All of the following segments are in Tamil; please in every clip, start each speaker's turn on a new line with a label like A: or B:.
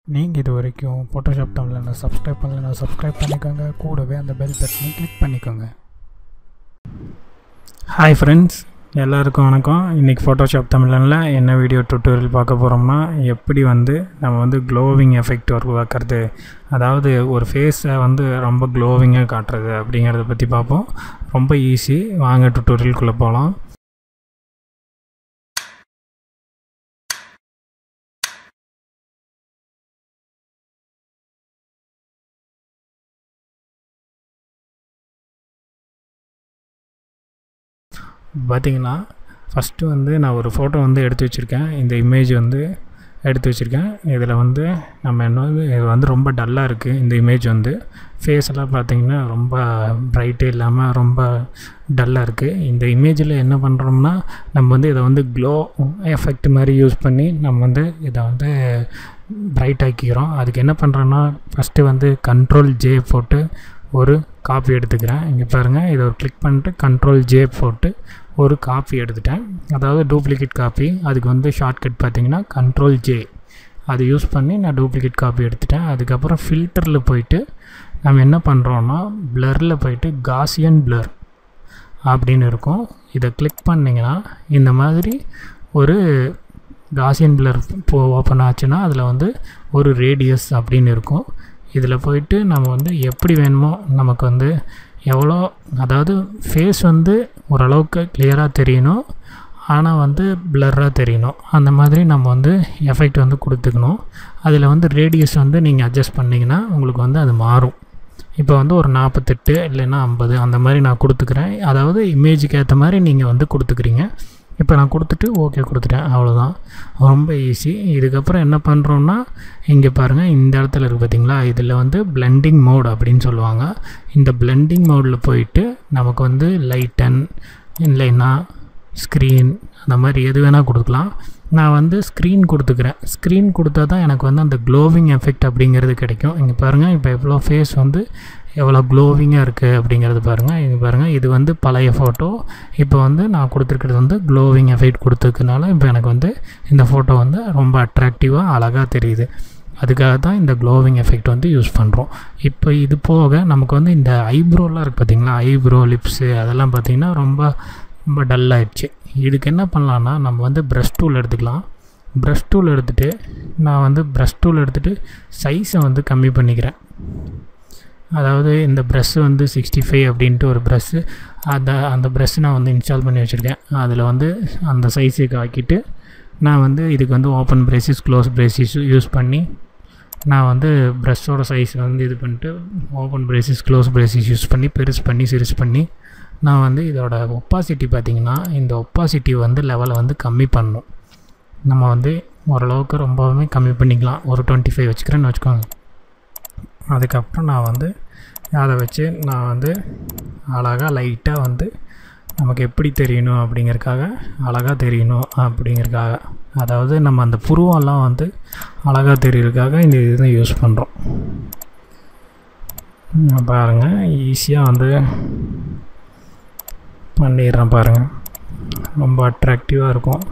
A: நீங்கள் இது வரைக்கும் ஃபோட்டோஷாப் தமிழில் சப்ஸ்கிரைப் பண்ணலைன்னா சப்ஸ்கிரைப் பண்ணிக்கோங்க கூடவே அந்த பெல் பட்டனை கிளிக் பண்ணிக்கோங்க ஹாய் ஃப்ரெண்ட்ஸ் எல்லாருக்கும் வணக்கம் இன்றைக்கி ஃபோட்டோஷாப் தமிழனில் என்ன வீடியோ டுட்டோரியல் பார்க்க போகிறோம்னா எப்படி வந்து நம்ம வந்து க்ளோவிங் எஃபெக்ட் உருவாக்குறது அதாவது ஒரு ஃபேஸை வந்து ரொம்ப க்ளோவிங்காக காட்டுறது அப்படிங்கிறத பற்றி பார்ப்போம் ரொம்ப ஈஸி வாங்க டுட்டோரியலுக்குள்ளே போகலாம் பார்த்தீங்கன்னா ஃபஸ்ட்டு வந்து நான் ஒரு ஃபோட்டோ வந்து எடுத்து வச்சுருக்கேன் இந்த இமேஜ் வந்து எடுத்து வச்சுருக்கேன் இதில் வந்து நம்ம என்ன வந்து இது வந்து ரொம்ப டல்லாக இருக்குது இந்த இமேஜ் வந்து ஃபேஸ் எல்லாம் பார்த்திங்கன்னா ரொம்ப ப்ரைட்டே இல்லாமல் ரொம்ப டல்லாக இருக்குது இந்த இமேஜில் என்ன பண்ணுறோம்னா நம்ம வந்து இதை வந்து க்ளோ எஃபெக்ட் மாதிரி யூஸ் பண்ணி நம்ம வந்து இதை வந்து பிரைட் ஆக்கிக்கிறோம் அதுக்கு என்ன பண்ணுறோன்னா ஃபஸ்ட்டு வந்து கண்ட்ரோல் ஜே போட்டு ஒரு காப்பி எடுத்துக்கிறேன் இங்கே பாருங்கள் இதை ஒரு கிளிக் பண்ணிட்டு கண்ட்ரோல் ஜே போட்டு ஒரு காப்பி எடுத்துட்டேன் அதாவது டூப்ளிகேட் காப்பி அதுக்கு வந்து ஷார்ட்கட் பார்த்தீங்கன்னா கண்ட்ரோல் ஜே அது யூஸ் பண்ணி நான் டூப்ளிகேட் காப்பி எடுத்துட்டேன் அதுக்கப்புறம் ஃபில்டரில் போயிட்டு நம்ம என்ன பண்ணுறோன்னா ப்ளரில் போயிட்டு காசியன் ப்ளர் அப்படின்னு இருக்கும் இதை கிளிக் பண்ணிங்கன்னா இந்த மாதிரி ஒரு காசியன் ப்ளர் இப்போ ஓப்பன் ஆச்சுன்னா அதில் வந்து ஒரு ரேடியஸ் அப்படின்னு இருக்கும் இதில் போயிட்டு நம்ம வந்து எப்படி வேணுமோ நமக்கு வந்து எவ்வளோ அதாவது ஃபேஸ் வந்து ஓரளவுக்கு கிளியராக தெரியணும் ஆனால் வந்து பிளர்ராக தெரியணும் அந்த மாதிரி நம்ம வந்து எஃபெக்ட் வந்து கொடுத்துக்கணும் அதில் வந்து ரேடியஸ் வந்து நீங்கள் அட்ஜஸ்ட் பண்ணிங்கன்னா உங்களுக்கு வந்து அது மாறும் இப்போ வந்து ஒரு நாற்பத்தெட்டு இல்லைன்னா ஐம்பது அந்த மாதிரி நான் கொடுத்துக்கிறேன் அதாவது இமேஜுக்கு ஏற்ற மாதிரி நீங்கள் வந்து கொடுத்துக்கிறீங்க இப்போ நான் கொடுத்துட்டு ஓகே கொடுத்துட்டேன் அவ்வளோதான் ரொம்ப ஈஸி இதுக்கப்புறம் என்ன பண்ணுறோன்னா இங்கே பாருங்கள் இந்த இடத்துல இருக்குது பார்த்தீங்களா இதில் வந்து பிளெண்டிங் மோட் அப்படின்னு சொல்லுவாங்க இந்த பிளெண்டிங் மோடில் போயிட்டு நமக்கு வந்து லைட்டன் இல்லைன்னா ஸ்க்ரீன் அந்த மாதிரி எது வேணால் கொடுக்கலாம் நான் வந்து ஸ்க்ரீன் கொடுத்துக்கிறேன் ஸ்க்ரீன் கொடுத்தா தான் எனக்கு வந்து அந்த க்ளோவிங் எஃபெக்ட் அப்படிங்கிறது கிடைக்கும் இங்கே பாருங்கள் இப்போ எவ்வளோ ஃபேஸ் வந்து எவ்வளோ க்ளோவிங்காக இருக்குது அப்படிங்கிறது பாருங்கள் இங்கே பாருங்கள் இது வந்து பழைய ஃபோட்டோ இப்போ வந்து நான் கொடுத்துருக்கிறது வந்து க்ளோவிங் எஃபெக்ட் கொடுத்துருக்கனால இப்போ எனக்கு வந்து இந்த ஃபோட்டோ வந்து ரொம்ப அட்ராக்டிவாக அழகாக தெரியுது அதுக்காக தான் இந்த க்ளோவிங் எஃபெக்ட் வந்து யூஸ் பண்ணுறோம் இப்போ இது போக நமக்கு வந்து இந்த ஐப்ரோலாம் இருக்குது பார்த்திங்களா ஐப்ரோ லிப்ஸு அதெல்லாம் பார்த்திங்கன்னா ரொம்ப ரொம்ப டல்லாகிடுச்சு இதுக்கு என்ன பண்ணலான்னா நம்ம வந்து ப்ரஷ் டூல் எடுத்துக்கலாம் ப்ரஷ் டூல் எடுத்துகிட்டு நான் வந்து ப்ரஷ் டூல் எடுத்துகிட்டு சைஸை வந்து கம்மி பண்ணிக்கிறேன் அதாவது இந்த ப்ரெஷ்ஷு வந்து சிக்ஸ்டி ஃபைவ் அப்படின்ட்டு ஒரு ப்ரெஷ்ஷு அந்த அந்த ப்ரெஷ்ஷு நான் வந்து இன்ஸ்டால் பண்ணி வச்சுருக்கேன் அதில் வந்து அந்த சைஸுக்கு ஆக்கிட்டு நான் வந்து இதுக்கு வந்து open braces close braces use பண்ணி நான் வந்து ப்ரெஷ்ஷோட சைஸ் வந்து இது பண்ணிட்டு open braces close braces use பண்ணி பெருசு பண்ணி சிறுசு பண்ணி நான் வந்து இதோட ஒப்பாசிட்டி பார்த்திங்கன்னா இந்த ஒப்பாசிட்டி வந்து லெவலை வந்து கம்மி பண்ணணும் நம்ம வந்து ஓரளவுக்கு ரொம்பவுமே கம்மி பண்ணிக்கலாம் ஒரு டுவெண்ட்டி ஃபைவ் வச்சுக்கிறேன்னு வச்சுக்கோங்க அதுக்கப்புறம் நான் வந்து அதை வச்சு நான் வந்து அழகாக லைட்டாக வந்து நமக்கு எப்படி தெரியணும் அப்படிங்கிறதுக்காக அழகாக தெரியணும் அப்படிங்கிறதுக்காக அதாவது நம்ம அந்த புருவம்லாம் வந்து அழகாக தெரியறதுக்காக இந்த இதுதான் யூஸ் பண்ணுறோம் பாருங்கள் ஈஸியாக வந்து பண்ணிடுறேன் பாருங்கள் ரொம்ப அட்ராக்டிவாக இருக்கும்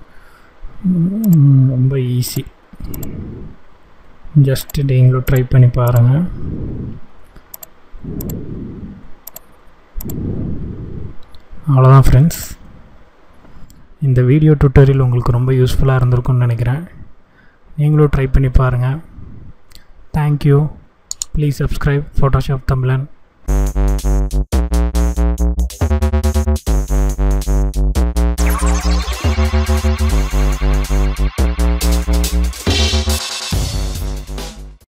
A: ரொம்ப ஈஸி ஜஸ்ட்டு நீங்களும் ட்ரை பண்ணி பாருங்கள் அவ்வளோதான் ஃப்ரெண்ட்ஸ் இந்த வீடியோ டுட்டோரியல் உங்களுக்கு ரொம்ப யூஸ்ஃபுல்லாக இருந்திருக்கும்னு நினைக்கிறேன் நீங்களும் ட்ரை பண்ணி பாருங்கள் தேங்க்யூ ப்ளீஸ் சப்ஸ்கிரைப் ஃபோட்டோஷாப் தமிழன்